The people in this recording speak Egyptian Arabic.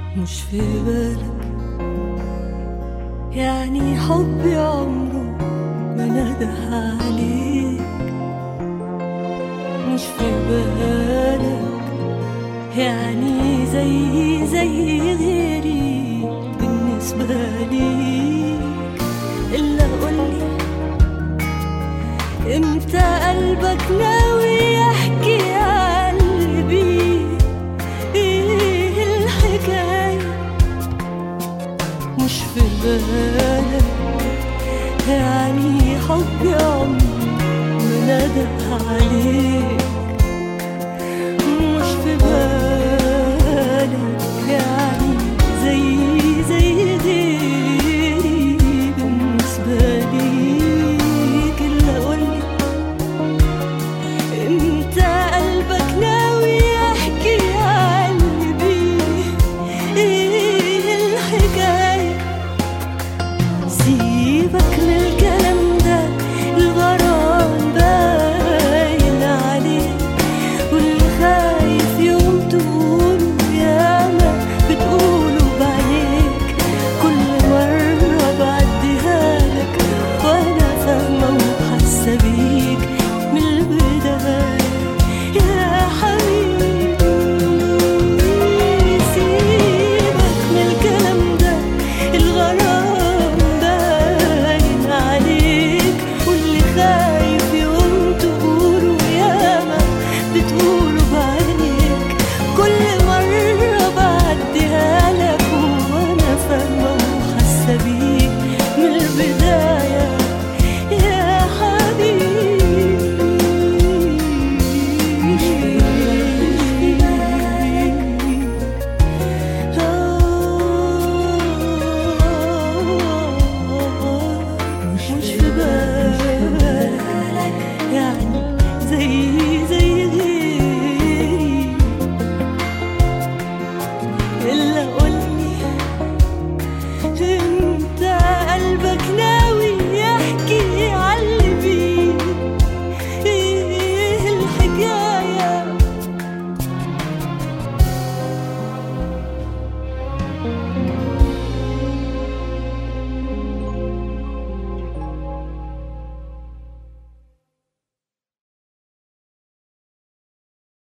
مش في بالك يعني حبي عمره ما نده عليك مش في بالك يعني زي زي غيري بالنسبة ليك إلا قولي امتى قلبك ناوي يحكي قلبي ايه الحكاية مش في بالك يعني حبي عمري ما ندى عليك مش في بالك يعني زي زي غيري بالنسبة ليك إلا قولي امتى قلبك ناوي يحكي قلبي ايه الحكاية سيبك من